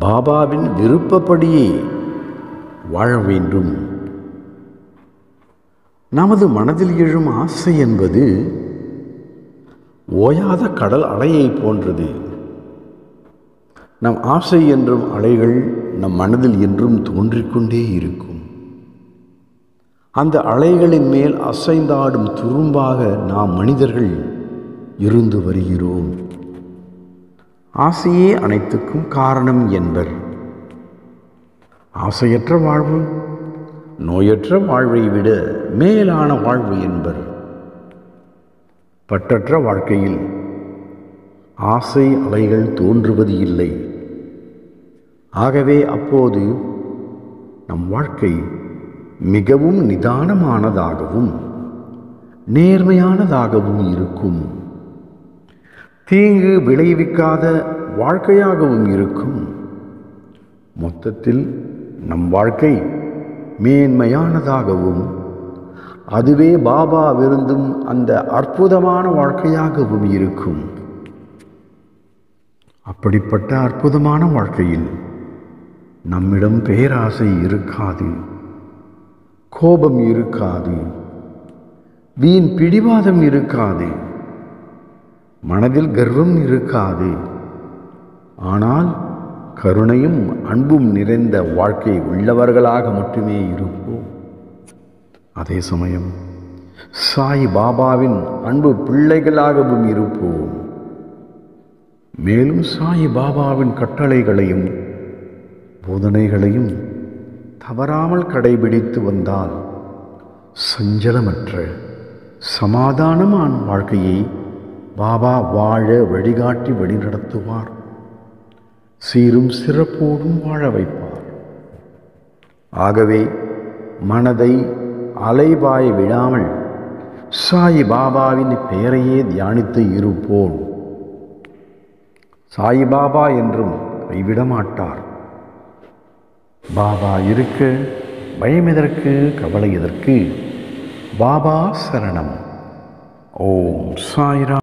பாபாவின் விருப்பப்படியே வாழ வேண்டும் நமது மனதில் எழும் ஆசை என்பது ஓயாத கடல் அலையை போன்றது நம் ஆசை என்றும் அலைகள் நம் மனதில் என்றும் தோன்றிக்கொண்டே இருக்கும் அந்த அலைகளின் மேல் அசைந்தாடும் துரும்பாக நாம் மனிதர்கள் இருந்து வருகிறோம் ஆசையே அனைத்துக்கும் காரணம் என்பர் ஆசையற்ற வாழ்வு நோயற்ற வாழ்வை விட மேலான வாழ்வு என்பர் பற்றற்ற வாழ்க்கையில் ஆசை அலைகள் தோன்றுவது இல்லை ஆகவே அப்போது நம் வாழ்க்கை மிகவும் நிதானமானதாகவும் நேர்மையானதாகவும் இருக்கும் தீங்கு விளைவிக்காத வாழ்க்கையாகவும் இருக்கும் மொத்தத்தில் நம் வாழ்க்கை மேன்மையானதாகவும் அதுவே பாபா விருந்தும் அந்த அற்புதமான வாழ்க்கையாகவும் இருக்கும் அப்படிப்பட்ட அற்புதமான வாழ்க்கையில் நம்மிடம் பேராசை இருக்காது கோபம் இருக்காது வீண் பிடிவாதம் இருக்காது மனதில் கர்வம் இருக்காது ஆனால் கருணையும் அன்பும் நிறைந்த வாழ்க்கை உள்ளவர்களாக மட்டுமே இருப்போம் அதே சமயம் சாய் பாபாவின் அன்பு பிள்ளைகளாகவும் இருப்போம் மேலும் சாய் பாபாவின் கட்டளைகளையும் போதனைகளையும் தவறாமல் கடைபிடித்து வந்தால் சஞ்சலமற்ற சமாதானமான வாழ்க்கையை பாபா வாழ வழிகாட்டி வழிநடத்துவார் சீரும் சிறப்போடும் வாழ வைப்பார் ஆகவே மனதை அலைபாய விடாமல் சாய் பாபாவின் பெயரையே தியானித்து இருப்போம் சாய் பாபா என்றும் கைவிட மாட்டார் பாபா இருக்க பயம் எதற்கு கவலை எதற்கு பாபா சரணம் ஓம் சாய்ரா